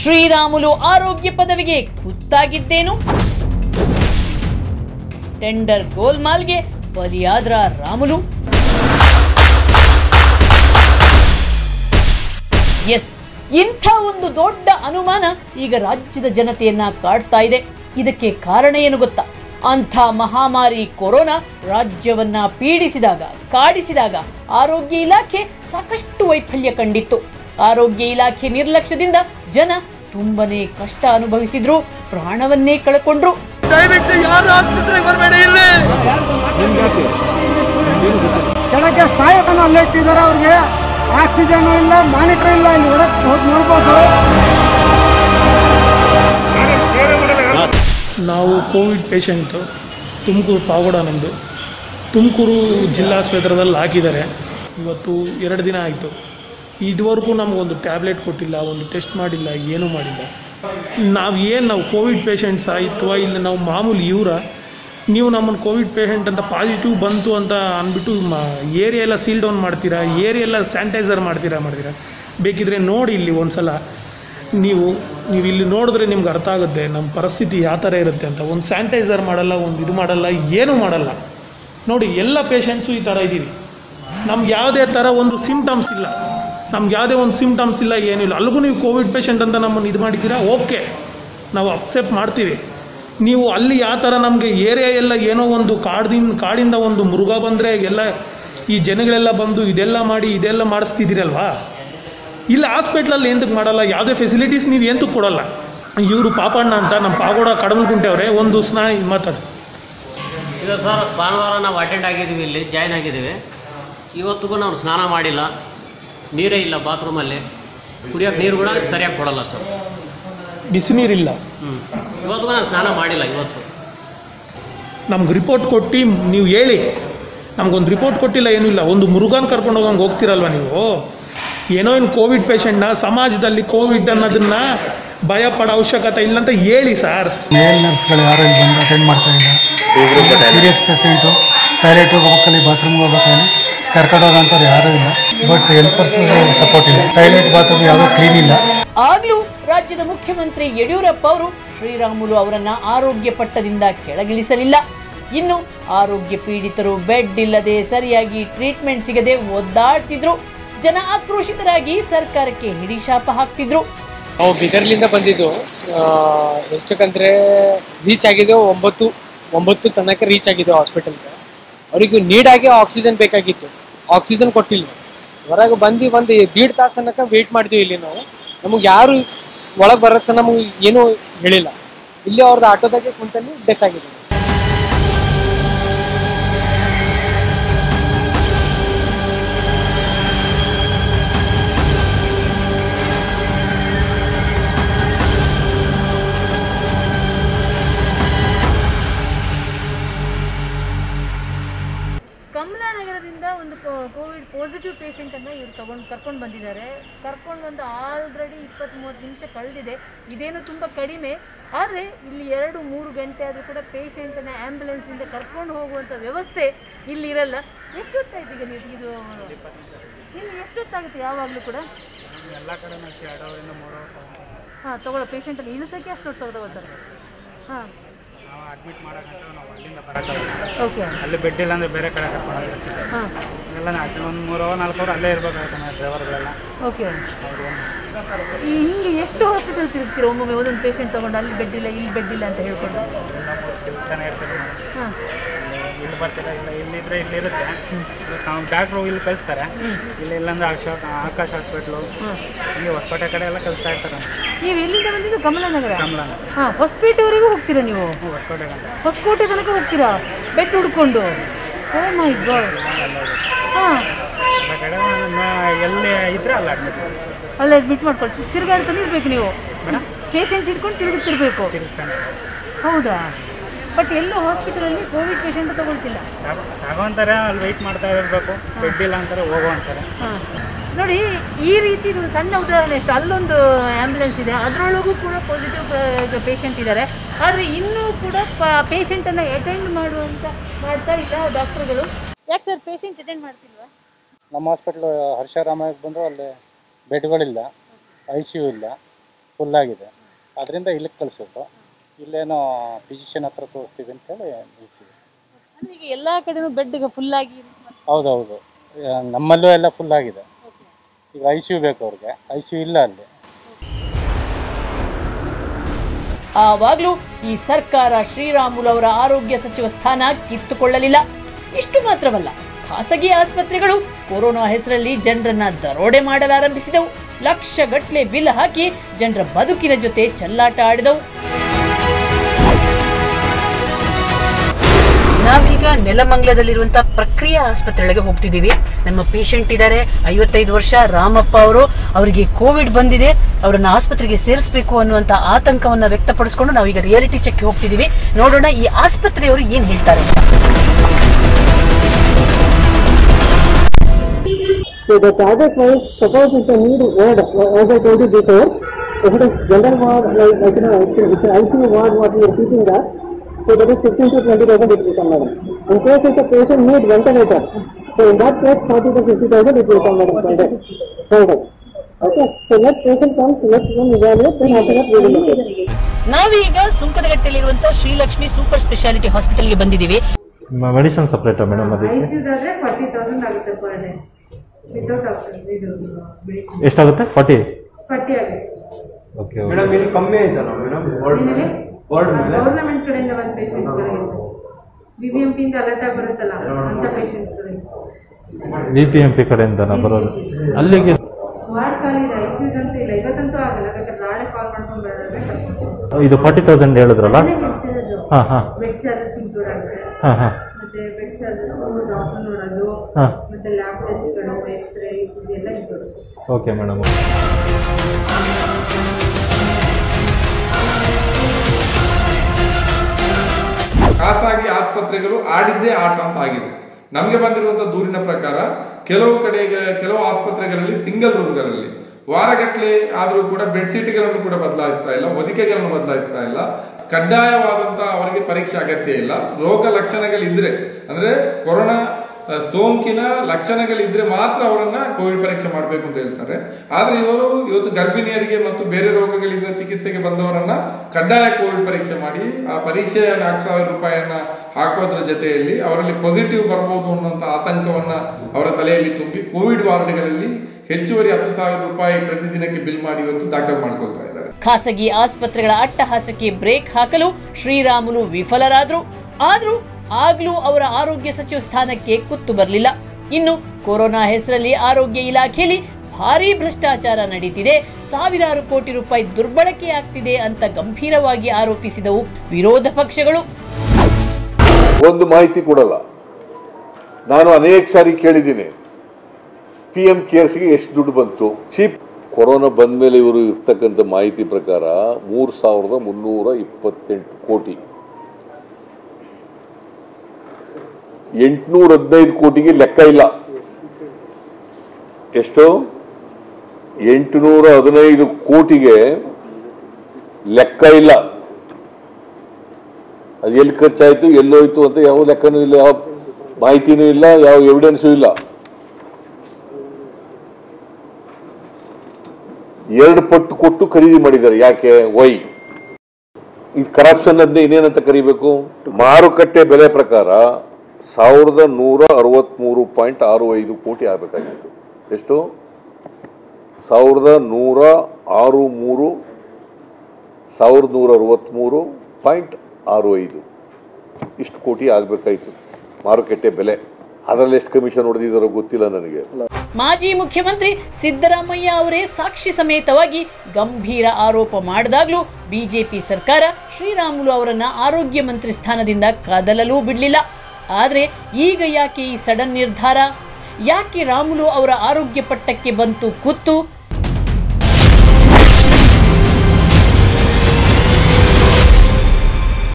ಶ್ರೀರಾಮುಲು ಆರೋಗ್ಯ ಪದವಿಗೆ ಕುತ್ತಾಗಿದ್ದೇನು ಟೆಂಡರ್ ಗೋಲ್ಮಾಲ್ಗೆ ಬಲಿಯಾದ್ರ ರಾಮುಲು ಎಸ್ ಇಂಥ ಒಂದು ದೊಡ್ಡ ಅನುಮಾನ ಈಗ ರಾಜ್ಯದ ಜನತೆಯನ್ನ ಕಾಡ್ತಾ ಇದೆ ಇದಕ್ಕೆ ಕಾರಣ ಏನು ಗೊತ್ತಾ ಅಂಥ ಮಹಾಮಾರಿ ಕೊರೋನಾ ರಾಜ್ಯವನ್ನ ಪೀಡಿಸಿದಾಗ ಕಾಡಿಸಿದಾಗ ಆರೋಗ್ಯ ಇಲಾಖೆ ಸಾಕಷ್ಟು ವೈಫಲ್ಯ ಕಂಡಿತ್ತು ಆರೋಗ್ಯ ಇಲಾಖೆ ನಿರ್ಲಕ್ಷ್ಯದಿಂದ ಜನ ತುಂಬನೇ ಕಷ್ಟ ಅನುಭವಿಸಿದ್ರು ಪ್ರಾಣವನ್ನೇ ಕಳ್ಕೊಂಡ್ರು ದಯವಿಟ್ಟು ಯಾರು ಆಸ್ಪತ್ರೆಗೆ ಬರಬೇಡಿ ಇಲ್ಲಿ ಕೆಳಗೆ ಸಾಯಕನ ಅಲ್ಲೇ ಇಟ್ಟಿದ್ದಾರೆ ಅವ್ರಿಗೆ ಆಕ್ಸಿಜನ್ ಇಲ್ಲ ಮಾನಿಟರ್ ಇಲ್ಲ ಇಲ್ಲಿ ಒಳಗೆ ಹೋಗಿ ನೋಡ್ಬೋದು ನಾವು ಕೋವಿಡ್ ಪೇಷಂಟು ತುಮಕೂರು ಪಾವಗಡ ನಮ್ಮದು ತುಮಕೂರು ಜಿಲ್ಲಾಸ್ಪತ್ರೆದಲ್ಲಿ ಹಾಕಿದ್ದಾರೆ ಇವತ್ತು ಎರಡು ದಿನ ಆಯಿತು ಇದುವರೆಗೂ ನಮಗೊಂದು ಟ್ಯಾಬ್ಲೆಟ್ ಕೊಟ್ಟಿಲ್ಲ ಒಂದು ಟೆಸ್ಟ್ ಮಾಡಿಲ್ಲ ಏನೂ ಮಾಡಿಲ್ಲ ನಾವು ಏನು ನಾವು ಕೋವಿಡ್ ಪೇಷಂಟ್ಸ್ ಅಥವಾ ಇಲ್ಲ ನಾವು ಮಾಮೂಲಿ ಇವರ ನೀವು ನಮ್ಮನ್ನು ಕೋವಿಡ್ ಪೇಷಂಟ್ ಅಂತ ಪಾಸಿಟಿವ್ ಬಂತು ಅಂತ ಅಂದ್ಬಿಟ್ಟು ಏರಿಯಾ ಎಲ್ಲ ಸೀಲ್ ಡೌನ್ ಮಾಡ್ತೀರಾ ಏರಿಯಾ ಎಲ್ಲ ಸ್ಯಾನಿಟೈಸರ್ ಮಾಡ್ತೀರಾ ಮಾಡ್ತೀರಾ ಬೇಕಿದ್ರೆ ನೋಡಿ ಇಲ್ಲಿ ಒಂದು ಸಲ ನೀವು ನೀವು ಇಲ್ಲಿ ನೋಡಿದ್ರೆ ನಿಮ್ಗೆ ಅರ್ಥ ಆಗುತ್ತೆ ನಮ್ಮ ಪರಿಸ್ಥಿತಿ ಯಾವ ಥರ ಇರುತ್ತೆ ಅಂತ ಒಂದು ಸ್ಯಾನಿಟೈಸರ್ ಮಾಡಲ್ಲ ಒಂದು ಇದು ಮಾಡಲ್ಲ ಏನೂ ಮಾಡಲ್ಲ ನೋಡಿ ಎಲ್ಲ ಪೇಷಂಟ್ಸು ಈ ಥರ ಇದ್ದೀವಿ ನಮ್ಗೆ ಯಾವುದೇ ಥರ ಒಂದು ಸಿಮ್ಟಮ್ಸ್ ಇಲ್ಲ ನಮ್ಗೆ ಯಾವುದೇ ಒಂದು ಸಿಮ್ಟಮ್ಸ್ ಇಲ್ಲ ಏನಿಲ್ಲ ಅಲ್ಲಿಗೂ ನೀವು ಕೋವಿಡ್ ಪೇಷಂಟ್ ಅಂತ ನಮ್ಮನ್ನು ಇದು ಮಾಡಿದ್ದೀರಾ ಓಕೆ ನಾವು ಅಕ್ಸೆಪ್ಟ್ ಮಾಡ್ತೀವಿ ನೀವು ಅಲ್ಲಿ ಯಾವ ಥರ ನಮಗೆ ಏರಿಯಾ ಎಲ್ಲ ಏನೋ ಒಂದು ಕಾಡ್ದಿಂದ ಕಾಡಿಂದ ಒಂದು ಮೃಗ ಬಂದರೆ ಎಲ್ಲ ಈ ಜನಗಳೆಲ್ಲ ಬಂದು ಇದೆಲ್ಲ ಮಾಡಿ ಇದೆಲ್ಲ ಮಾಡಿಸ್ತಿದ್ದೀರಲ್ವಾ ಇಲ್ಲಿ ಹಾಸ್ಪಿಟ್ಲಲ್ಲಿ ಎಂತಕ್ಕೆ ಮಾಡಲ್ಲ ಯಾವುದೇ ಫೆಸಿಲಿಟೀಸ್ ನೀವು ಎಂತಕ್ಕೆ ಕೊಡಲ್ಲ ಇವರು ಪಾಪಣ್ಣ ಅಂತ ನಮ್ಮ ಪಾಗೋಡ ಕಡಮಕುಂಟೆ ಅವರೇ ಒಂದು ಸ್ನಾ ಮಾತಾಡಿ ಈಗ ಸರ್ ಭಾನುವಾರ ನಾವು ಅಟೆಂಡ್ ಆಗಿದ್ದೀವಿ ಇಲ್ಲಿ ಜಾಯ್ನ್ ಆಗಿದ್ದೀವಿ ಇವತ್ತಿಗೂ ನಾವು ಸ್ನಾನ ಮಾಡಿಲ್ಲ ನೀರೇ ಇಲ್ಲ ಬಾತ್ರೂಮಲ್ಲಿ ಕುಡಿಯೋಕೆ ನೀರು ಕೂಡ ಸರಿಯಾಗಿ ಕೊಡಲ್ಲ ಸರ್ ಬಿಸಿ ನೀರಿಲ್ಲ ಹ್ಞೂ ಇವತ್ತಿಗೂ ನಾನು ಸ್ನಾನ ಮಾಡಿಲ್ಲ ಇವತ್ತು ನಮ್ಗೆ ರಿಪೋರ್ಟ್ ಕೊಟ್ಟು ನೀವು ಹೇಳಿ ನಮ್ಗೊಂದು ರಿಪೋರ್ಟ್ ಕೊಟ್ಟಿಲ್ಲ ಏನೂ ಇಲ್ಲ ಒಂದು ಮುರುಗನ್ ಕರ್ಕೊಂಡು ಹೋಗಂಗೆ ಹೋಗ್ತಿರಲ್ವ ನೀವು ಏನೋ ಏನು ಕೋವಿಡ್ ಪೇಷಂಟ್ನ ಸಮಾಜದಲ್ಲಿ ಕೋವಿಡ್ ಅನ್ನೋದನ್ನ ಭಯ ಪಡೋ ಅವಶ್ಯಕತೆ ಇಲ್ಲ ಅಂತ ಹೇಳಿ ಸರ್ ಮೇಲ್ ನರ್ಸ್ಗಳು ಯಾರು ಇಲ್ಲಿ ಬಂದು ಅಟೆಂಡ್ ಮಾಡ್ತಾ ಇಲ್ಲ ಸೀರಿಯಸ್ ಪೇಷಂಟು ಟಾಯ್ಲೆಟ್ ಹೋಗ್ಬೇಕಲ್ಲಿ ಬಾತ್ರೂಮ್ಗೆ ಹೋಗ್ಬೇಕಲ್ಲಿ ಕರ್ಕೊಂಡು ಹೋಗೋಂಥವ್ರು ಯಾರೂ ಇಲ್ಲ ಬಟ್ ಹೆಲ್ಪರ್ಸ್ ಸಪೋರ್ಟ್ ಇಲ್ಲ ಟಾಯ್ಲೆಟ್ ಬಾತ್ರೂಮ್ ಯಾವುದೂ ಕ್ಲೀನ್ ಇಲ್ಲ ಆಗ್ಲೂ ರಾಜ್ಯದ ಮುಖ್ಯಮಂತ್ರಿ ಯಡಿಯೂರಪ್ಪ ಅವರು ಶ್ರೀರಾಮುಲು ಅವರನ್ನ ಆರೋಗ್ಯ ಪಟ್ಟದಿಂದ ಕೆಳಗಿಳಿಸಲಿಲ್ಲ ಇನ್ನು ಆರೋಗ್ಯ ಪೀಡಿತರು ಬೆಡ್ ಇಲ್ಲದೆ ಸರಿಯಾಗಿ ಟ್ರೀಟ್ಮೆಂಟ್ ಸಿಗದೆ ಒದ್ದಾಡ್ತಿದ್ರು ಜನ ಆಕ್ರೋಶಿತರಾಗಿ ಸರ್ಕಾರಕ್ಕೆ ಹಿಡಿಶಾಪ ಹಾಕ್ತಿದ್ರು ನಾವು ಬಿದರ್ಲಿಂದ ಬಂದಿದ್ದು ಆ, ಎಷ್ಟಕ್ಕಂದ್ರೆ ರೀಚ್ ಆಗಿದ್ದೆವು ಒಂಬತ್ತು ಒಂಬತ್ತು ತನಕ ರೀಚ್ ಆಗಿದ್ದೆವು ಹಾಸ್ಪಿಟಲ್ಗೆ ಅವ್ರಿಗೆ ನೀಡಾಗಿ ಆಕ್ಸಿಜನ್ ಬೇಕಾಗಿತ್ತು ಆಕ್ಸಿಜನ್ ಕೊಟ್ಟಿಲ್ಲ ಹೊರಗೆ ಬಂದು ಒಂದು ದೀಡ್ ತಾಸು ತನಕ ವೇಟ್ ಮಾಡಿದ್ವಿ ಇಲ್ಲಿ ನಾವು ನಮಗೆ ಯಾರು ಒಳಗೆ ಬರತ್ತೆ ನಮಗೆ ಏನೂ ಹೇಳಿಲ್ಲ ಇಲ್ಲಿ ಅವ್ರದ್ದು ಆಟೋದಾಗೆ ಕುಂತಲ್ಲಿ ಡೆತ್ ಆಗಿದೆ ಕಮಲಾನಗರದಿಂದ ಒಂದು ಕೋವಿಡ್ ಪಾಸಿಟಿವ್ ಪೇಷಂಟನ್ನು ಇವ್ರು ತಗೊಂಡು ಕರ್ಕೊಂಡು ಬಂದಿದ್ದಾರೆ ಕರ್ಕೊಂಡು ಬಂದು ಆಲ್ರೆಡಿ ಇಪ್ಪತ್ತ್ ಮೂವತ್ತು ನಿಮಿಷ ಕಳೆದಿದೆ ಇದೇನು ತುಂಬ ಕಡಿಮೆ ಆದರೆ ಇಲ್ಲಿ ಎರಡು ಮೂರು ಗಂಟೆ ಆದರೂ ಕೂಡ ಪೇಷಂಟನ್ನು ಆ್ಯಂಬುಲೆನ್ಸಿಂದ ಕರ್ಕೊಂಡು ಹೋಗುವಂಥ ವ್ಯವಸ್ಥೆ ಇಲ್ಲಿ ಇರಲ್ಲ ಎಷ್ಟೊತ್ತಾಯ್ತು ಈಗ ನೀವು ಇದು ಇಲ್ಲಿ ಎಷ್ಟೊತ್ತಾಗುತ್ತೆ ಯಾವಾಗಲೂ ಕೂಡ ಹಾಂ ತಗೊಳ್ಳೋ ಪೇಷಂಟನ್ನು ಇಳಿಸೋಕ್ಕೆ ಅಷ್ಟೊತ್ತು ತಗೊಳ್ತಾರೆ ಹಾಂ ನಾವು ಅಡ್ಮಿಟ್ ಮಾಡೋಕ್ಕಂತ ನಾವು ಅಲ್ಲಿಂದ ಬರೋಕ್ಕಾಗಲ್ಲ ಓಕೆ ಅಲ್ಲಿ ಬೆಡ್ ಇಲ್ಲ ಅಂದರೆ ಬೇರೆ ಕಡೆ ಕರ್ಕೊಂಡು ಹೋಗ್ತೀವಿ ಹಾಂ ಎಲ್ಲ ಅಸಲು ಒಂದು ಮೂರು ಅವರ್ ನಾಲ್ಕು ಅವರ್ ಅಲ್ಲೇ ಇರಬೇಕಾಗುತ್ತೆ ನಾವು ಡ್ರೈವರ್ಗಳೆಲ್ಲ ಓಕೆ ಈ ಹಿಂಗೆ ಎಷ್ಟು ಹಾಸ್ಪಿಟಲ್ ತಿರುಗ್ತೀರ ಒಮ್ಮೊಮ್ಮೆ ಒಂದೊಂದು ಪೇಷಂಟ್ ತಗೊಂಡು ಅಲ್ಲಿ ಬೆಡ್ ಇಲ್ಲ ಇಲ್ಲಿ ಬೆಡ್ ಇಲ್ಲ ಅಂತ ಹೇಳ್ಕೊಂಡು ತಿರುಗ್ತಾನೆ ಇರ್ತೀವಿ ನಾವು. ಹಾಂ ಇಲ್ಲಿ ಇಲ್ಲಿ ಬರ್ತೀರಾ ಇಲ್ಲ ಇಲ್ಲಿದ್ರೆ ಇಲ್ಲಿರುತ್ತೆ ನಾವು ಡಾಕ್ಟ್ರು ಇಲ್ಲಿ ಕಳಿಸ್ತಾರೆ ಇಲ್ಲಿ ಇಲ್ಲಾಂದ್ರೆ ಅಶೋಕ್ ಆಕಾಶ್ ಹಾಸ್ಪಿಟ್ಲು ಇಲ್ಲಿ ಹೊಸಕೋಟೆ ಕಡೆ ಎಲ್ಲ ಕಳಿಸ್ತಾ ಇರ್ತಾರೆ ನೀವು ಎಲ್ಲಿಂದ ಬಂದಿದ್ದು ಕಮಲಾನಗರ ಕಮಲಾನ ಹಾಂ ಹೊಸಪೇಟೆವರೆಗೂ ಹೋಗ್ತೀರಾ ನೀವು ಹೊಸಕೋಟೆ ಗಂಟ ಹೊಸಕೋಟೆ ತನಕ ಹೋಗ್ತೀರಾ ಬೆಡ್ ಹುಡ್ಕೊಂಡು ಓ ಮೈ ಗಾಡ್ ಹಾಂ ಆ ಕಡೆ ನಾ- ಎಲ್ಲಿ ಇದ್ರೆ ಅಲ್ಲಿ ಅಡ್ಮಿಟ್ ಅಲ್ಲೇ ಅಡ್ಮಿಟ್ ಮಾಡ್ಕೊಳ್ತೀವಿ ತಿರ್ಗಾಡ್ತಾನೆ ಇರ್ಬೇಕು ನೀವು ಪೇಷಂಟ್ ಹಿಡ್ಕೊಂಡು ತಿರುಗುತ್ತಿರ್ಬೇಕು ತಿರುಗ್ತಾನೆ ಹೌದಾ ಬಟ್ ಎಲ್ಲೂ ಹಾಸ್ಪಿಟಲಲ್ಲಿ ಕೋವಿಡ್ ಪೇಷಂಟ್ ತಗೊಳ್ತಿಲ್ಲ ತಗೊ- ತಗೊಂತಾರೆ ಅಲ್ಲಿ ವೆಯ್ಟ್ ಮಾಡ್ತಾ ಇರಬೇಕು ಬೆಡ್ ಇಲ್ಲ ಅಂತಾರೆ ಹೋಗೋ ಅಂತಾರೆ ಹಾಂ ನೋಡಿ ಈ ರೀತಿ ಇದು ಸಣ್ಣ ಉದಾಹರಣೆ ಅಷ್ಟು ಅಲ್ಲೊಂದು ಆ್ಯಂಬುಲೆನ್ಸ್ ಇದೆ ಅದರೊಳಗೂ ಕೂಡ ಪಾಸಿಟಿವ್ ಪೇಷಂಟ್ ಇದ್ದಾರೆ ಆದರೆ ಇನ್ನೂ ಕೂಡ ಪೇಷಂಟನ್ನು ಅಟೆಂಡ್ ಮಾಡುವಂತ ಮಾಡ್ತಾ ಇಲ್ಲ ಡಾಕ್ಟರ್ಗಳು ಯಾಕೆ ಸರ್ ಪೇಷಂಟ್ ಅಟೆಂಡ್ ಮಾಡ್ತಿಲ್ವಾ ನಮ್ಮ ಹಾಸ್ಪಿಟ್ಲ್ ಹರ್ಷರಾಮಯ್ಯಗೆ ಬಂದರು ಅಲ್ಲಿ ಬೆಡ್ಗಳಿಲ್ಲ ಐ ಸಿ ಯು ಇಲ್ಲ ಫುಲ್ ಆಗಿದೆ ಅದರಿಂದ ಇಲ್ಲಿಗೆ ಕಳಿಸಿದ್ರು ಇಲ್ಲೇನೋ ಫಿಸಿಷಿಯನ್ ಹತ್ರ ತೋರಿಸ್ತೀವಿ ಅಂತೇಳಿ ನಿಲ್ಸಿದ್ರು ಅಂದ್ರೆ ಈಗ ಎಲ್ಲಾ ಕಡೆನೂ ಬೆಡ್ ಫುಲ್ ಆಗಿ ಹೌದೌದು ಆ, ನಮ್ಮಲ್ಲೂ ಎಲ್ಲ ಫುಲ್ ಆಗಿದೆ ಈಗ ಐ ಸಿ ಯು ಬೇಕು ಅವ್ರಿಗೆ ಐ ಸಿ ಯು ಇಲ್ಲ ಅಲ್ಲಿ ಆವಾಗಲೂ ಈ ಸರ್ಕಾರ ಶ್ರೀರಾಮುಲು ಅವರ ಆರೋಗ್ಯ ಸಚಿವ ಸ್ಥಾನ ಕಿತ್ತುಕೊಳ್ಳಲಿಲ್ಲ ಇಷ್ಟು ಮಾತ್ರವಲ್ಲ ಖಾಸಗಿ ಆಸ್ಪತ್ರೆಗಳು ಕೊರೋನಾ ಹೆಸರಲ್ಲಿ ಜನರನ್ನ ದರೋಡೆ ಮಾಡಲಾರಂಭಿಸಿದವು ಲಕ್ಷಗಟ್ಲೆ ಬಿಲ್ ಹಾಕಿ ಜನರ ಬದುಕಿನ ಜೊತೆ ಚೆಲ್ಲಾಟ ಆಡಿದವು ನಾವೀಗ ನೆಲಮಂಗಲದಲ್ಲಿರುವಂತಹ ಪ್ರಕ್ರಿಯೆ ಆಸ್ಪತ್ರೆಗಳಿಗೆ ಹೋಗ್ತಿದ್ದೀವಿ ನಮ್ಮ ಪೇಷಂಟ್ ಇದ್ದಾರೆ ಐವತ್ತೈದು ವರ್ಷ ರಾಮಪ್ಪ ಅವರು ಅವರಿಗೆ ಕೋವಿಡ್ ಬಂದಿದೆ ಅವರನ್ನ ಆಸ್ಪತ್ರೆಗೆ ಸೇರಿಸಬೇಕು ಅನ್ನುವಂತ ಆತಂಕವನ್ನ ವ್ಯಕ್ತಪಡಿಸಿಕೊಂಡು ನಾವೀಗ ರಿಯಾಲಿಟಿ ಚೆಕ್ ಹೋಗ್ತಿದ್ದೀವಿ ನೋಡೋಣ ಈ ಆಸ್ಪತ್ರೆಯವರು ಏನ್ ಹೇಳ್ತಾರೆ So the charges wise, suppose if you need ward, as I told you before, if it is general ward, like, like you know, it's, it's an ICU ward, what we are keeping that, so that is 15 to 20,000 it will come, madam. In case if the patient need ventilator, so in that case 40 to 50,000 it will come, madam, per day. Per day. Okay, so let patient comes, let him evaluate, then after that we will look at it. ನಾವೀಗ ಸುಂಕದಗಟ್ಟೆಯಲ್ಲಿರುವಂತಹ Srilakshmi super speciality ಹಾಸ್ಪಿಟಲ್ಗೆ ಬಂದಿದ್ದೀವಿ medicine ಸಪ್ರೇಟಾ madam ಅದಕ್ಕೆ ಐಸಿಯುದಾದ್ರೆ forty thousand ಆಗುತ್ತೆ per day without option ಇದು medicine ಎಷ್ಟಾಗುತ್ತೆ forty forty ಆಗುತ್ತೆ ಓಕೆ ಮೇಡಮ್ ಇಲ್ಲಿ ಕಮ್ಮಿ ಆಯ್ತಲ್ಲ ಮೇಡಮ್ ವಾರ್ಡ್ ಮೇಲೆ ವಾರ್ಡ್ ಮೇಲೆ ಗೌರ್ನಮೆಂಟ್ ಕಡೆಯಿಂದ ಬಂದ ಪೇಷಂಟ್ಸ್ಗಳಿಗೆ ಸರ್ ಬಿ ಬಿ ಎಂ ಪಿಯಿಂದ ಅಲರ್ಟ್ ಆಗಿ ಬರುತ್ತಲ್ಲ ಅಂತ ಪೇಷಂಟ್ಸ್ಗಳಿಗೆ ವಿ ಪಿ ಎಂ ಪಿ ಕಡೆಯಿಂದನಾ ಬರೋದು ಅಲ್ಲಿಗೆ ವಾರ್ಡ್ ಖಾಲಿ ಇದೆ ಐಸಿಯುದಂತೂ ಇಲ್ಲ ಇವತ್ತಂತೂ ಆಗಲ್ಲ ಬೇಕಾದ್ರೆ ನಾಳೆ ಕಾಲ್ ಮಾಡ್ಕೊಂಡು ಬರೋದಾದ್ರೆ ಕರ್ಕೊಂಡು ಇದು ಫಾರ್ಟಿ ತೌಸಂಡ್ ಹೇಳಿದ್ರಲ್ಲ ಅಲ್ಲೇ ಹೇಳ್ತಿರೋದು ಹಾ ಹಾ ಬೆಡ್ ಚಾರ್ಜಸ್ ಇನ್ಕ್ಲೂಡ್ ಆಗುತ್ತೆ ಹಾ ಹಾ ಮತ್ತೆ ಬೆಡ್ ಚಾರ್ಜಸ್ ಡಾಕ್ಟರ್ ನೋಡೋದು ಹಾ. ಮತ್ತೆ ಲ್ಯಾಬ್ ಟೆಸ್ಟ್ಗಳು ಎಕ್ಸ್ರೇ ಇಸಿಜಿ ಎಲ್ಲ ಇನ್ಕ್ಲೂಡ್ ಓಕೆ ಮೇಡಮ್ ಖಾಸಗಿ ಆಸ್ಪತ್ರೆಗಳು ಆಡಿದ್ದೇ ಆಟ ಅಂತ ಆಗಿದೆ ನಮಗೆ ಬಂದಿರುವಂತಹ ದೂರಿನ ಪ್ರಕಾರ ಕೆಲವು ಕಡೆಗೆ ಕೆಲವು ಆಸ್ಪತ್ರೆಗಳಲ್ಲಿ ಸಿಂಗಲ್ ರೂಮ್ಗಳಲ್ಲಿ ವಾರಗಟ್ಟಲೆ ಆದರೂ ಕೂಡ ಬೆಡ್ಶೀಟ್ಗಳನ್ನು ಕೂಡ ಬದಲಾಯಿಸ್ತಾ ಇಲ್ಲ ಹೊದಿಕೆಗಳನ್ನು ಬದಲಾಯಿಸ್ತಾ ಇಲ್ಲ ಕಡ್ಡಾಯವಾದಂತಹ ಅವರಿಗೆ ಪರೀಕ್ಷೆ ಅಗತ್ಯ ಇಲ್ಲ ರೋಗ ಲಕ್ಷಣಗಳಿದ್ರೆ ಅಂದ್ರೆ ಕೊರೋನಾ ಆ, ಸೋಂಕಿನ ಲಕ್ಷಣಗಳಿದ್ರೆ ಮಾತ್ರ ಅವರನ್ನ ಕೋವಿಡ್ ಪರೀಕ್ಷೆ ಮಾಡಬೇಕು ಅಂತ ಹೇಳ್ತಾರೆ ಆದ್ರೆ ಇವರು ಇವತ್ತು ಗರ್ಭಿಣಿಯರಿಗೆ ಮತ್ತು ಬೇರೆ ರೋಗಗಳಿಂದ ಚಿಕಿತ್ಸೆಗೆ ಬಂದವರನ್ನ ಕಡ್ಡಾಯ ಕೋವಿಡ್ ಪರೀಕ್ಷೆ ಮಾಡಿ ಆ ಪರೀಕ್ಷೆಯ ನಾಲ್ಕು ಸಾವಿರ ರೂಪಾಯಿಯನ್ನ ಹಾಕೋದ್ರ ಜೊತೆಯಲ್ಲಿ ಅವರಲ್ಲಿ ಪಾಸಿಟಿವ್ ಬರ್ಬೋದು ಅನ್ನೋಂಥ ಆತಂಕವನ್ನ ಅವರ ತಲೆಯಲ್ಲಿ ತುಂಬಿ ಕೋವಿಡ್ ವಾರ್ಡ್ಗಳಲ್ಲಿ ಹೆಚ್ಚುವರಿ ಹತ್ತು ಸಾವಿರ ರೂಪಾಯಿ ಪ್ರತಿದಿನಕ್ಕೆ ಬಿಲ್ ಮಾಡಿ ಇವತ್ತು ದಾಖಲು ಮಾಡ್ಕೊಳ್ತಾ ಇದ್ದಾರೆ ಖಾಸಗಿ ಆಸ್ಪತ್ರೆಗಳ ಅಟ್ಟಹಾಸಕ್ಕೆ ಬ್ರೇಕ್ ಹಾಕಲು ಶ್ರೀರಾಮುಲು ವಿಫಲರಾದ್ರು ಆದ್ರೂ ಆಗ್ಲೂ ಅವರ ಆರೋಗ್ಯ ಸಚಿವ ಸ್ಥಾನಕ್ಕೆ ಕುತ್ತು ಬರಲಿಲ್ಲ ಇನ್ನು ಕೊರೋನಾ ಹೆಸರಲ್ಲಿ ಆರೋಗ್ಯ ಇಲಾಖೆಯಲ್ಲಿ ಭಾರೀ ಭ್ರಷ್ಟಾಚಾರ ನಡೀತಿದೆ ಸಾವಿರಾರು ಕೋಟಿ ರೂಪಾಯಿ ದುರ್ಬಳಕೆ ಆಗ್ತಿದೆ ಅಂತ ಗಂಭೀರವಾಗಿ ಆರೋಪಿಸಿದವು ವಿರೋಧ ಪಕ್ಷಗಳು ಒಂದು ಮಾಹಿತಿ ಕೊಡಲ್ಲ ನಾನು ಅನೇಕ ಸಾರಿ ಕೇಳಿದ್ದೀನಿ ಪಿ ಎಂ ಕೇರ್ಸ್ಗೆ ಎಷ್ಟು ದುಡ್ಡು ಬಂತು ಚೀಪ್ ಕೊರೋನಾ ಬಂದ ಮೇಲೆ ಇವರು ಇರ್ತಕ್ಕಂಥ ಮಾಹಿತಿ ಪ್ರಕಾರ ಮೂರು ಸಾವಿರದ ಮುನ್ನೂರ ಇಪ್ಪತ್ತೆಂಟು ಕೋಟಿ ಎಂಟುನೂರ ಹದಿನೈದು ಕೋಟಿಗೆ ಲೆಕ್ಕ ಇಲ್ಲ ಎಷ್ಟು ಎಂಟುನೂರ ಹದಿನೈದು ಕೋಟಿಗೆ ಲೆಕ್ಕ ಇಲ್ಲ ಅದು ಎಲ್ಲಿ ಖರ್ಚಾಯ್ತು ಎಲ್ಲೋಯ್ತು ಅಂತ ಯಾವ ಲೆಕ್ಕನೂ ಇಲ್ಲ ಯಾವ ಮಾಹಿತಿನೂ ಇಲ್ಲ ಯಾವ ಎವಿಡೆನ್ಸು ಇಲ್ಲ ಎರಡು ಪಟ್ಟು ಕೊಟ್ಟು ಖರೀದಿ ಮಾಡಿದ್ದಾರೆ ಯಾಕೆ ವೈ ಈ ಕರಪ್ಷನ್ ಅಂದ್ರೆ ಇನ್ನೇನಂತ ಕರಿಬೇಕು ಮಾರುಕಟ್ಟೆ ಬೆಲೆ ಪ್ರಕಾರ ಸಾವಿರದ ನೂರ ಅರವತ್ಮೂರು ಪಾಯಿಂಟ್ ಆರು ಐದು ಕೋಟಿ ಆಗಬೇಕಾಗಿತ್ತು ಎಷ್ಟು ಸಾವಿರದ ನೂರ ಆರು ಮೂರು ಸಾವಿರದ ನೂರ ಅರವತ್ಮೂರು ಪಾಯಿಂಟ್ ಆರು ಐದು ಇಷ್ಟು ಕೋಟಿ ಆಗಬೇಕಾಯ್ತು ಮಾರುಕಟ್ಟೆ ಬೆಲೆ ಅದರಲ್ಲಿ ಎಷ್ಟು ಕಮಿಷನ್ ಹೊಡೆದಿದ್ದಾರೋ ಗೊತ್ತಿಲ್ಲ ನನಗೆ ಮಾಜಿ ಮುಖ್ಯಮಂತ್ರಿ ಸಿದ್ದರಾಮಯ್ಯ ಅವರೇ ಸಾಕ್ಷಿ ಸಮೇತವಾಗಿ ಗಂಭೀರ ಆರೋಪ ಮಾಡಿದಾಗ್ಲೂ ಬಿಜೆಪಿ ಸರ್ಕಾರ ಶ್ರೀರಾಮುಲು ಅವರನ್ನ ಆರೋಗ್ಯ ಮಂತ್ರಿ ಸ್ಥಾನದಿಂದ ಕದಲಲೂ ಬಿಡಲಿಲ್ಲ ಆದರೆ ಈಗ ಯಾಕೆ ಈ ಸಡನ್ ನಿರ್ಧಾರ ಯಾಕೆ ರಾಮುಲು ಅವರ ಆರೋಗ್ಯ ಪಟ್ಟಕ್ಕೆ ಬಂತು ಕುತ್ತು